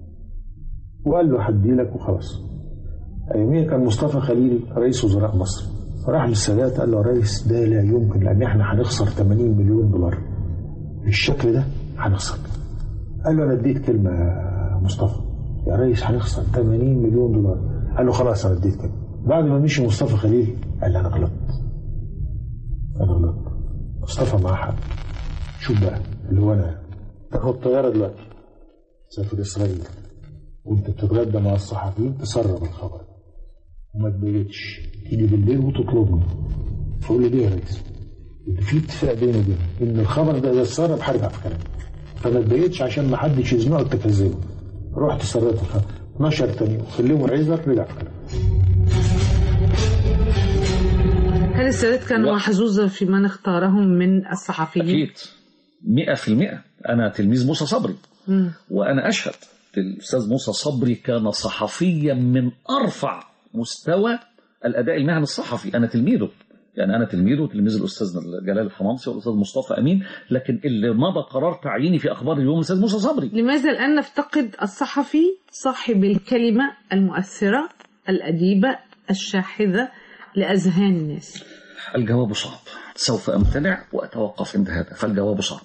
وقال له هدي لك وخلاص اياميها كان مصطفى خليل رئيس وزراء مصر راح للسادات قال له يا ريس ده لا يمكن لان احنا هنخسر 80 مليون دولار بالشكل ده هنخسر قال له انا اديت كلمه يا مصطفى يا ريس هنخسر 80 مليون دولار قال له خلاص انا اديت كلمه بعد ما مشي مصطفى خليل قال لي انا غلطت انا غلطت مصطفى معاه حق شوف بقى اللي هو انا تاخد طياره دلوقتي تسافر اسرائيل وانت بتتغدى مع الصحفيين تسرب الخبر وما تبيتش تيجي بالليل وتطلبني فقول لي ليه يا ريس؟ اللي في اتفاق بيني وبينك ان الخبر ده اذا اتسرب هرجع في كلامي فما تبيتش عشان ما حدش يزنقك تكذبه رحت سربت الخبر 12 تاني يوم كلمه العزر رجع في كلامه هل السادات كان و- محظوظا في من اختارهم من الصحفيين أكيد مئة في المئة أنا تلميذ موسى صبري مم. وأنا أشهد الأستاذ موسى صبري كان صحفيا من أرفع مستوى الأداء المهني الصحفي أنا تلميذه يعني أنا تلميذه تلميذ الأستاذ جلال الحمامسي والأستاذ مصطفى أمين لكن اللي مضى قرار تعييني في أخبار اليوم الأستاذ موسى صبري لماذا الآن نفتقد الصحفي صاحب الكلمة المؤثرة الأديبة الشاحذة لأذهان الناس الجواب صعب سوف أمتنع وأتوقف عند هذا فالجواب صعب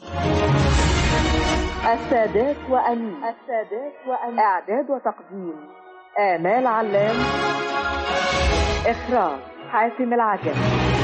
السادات وأمين السادات وأمين إعداد وتقديم آمال علام إخراج حاتم العجل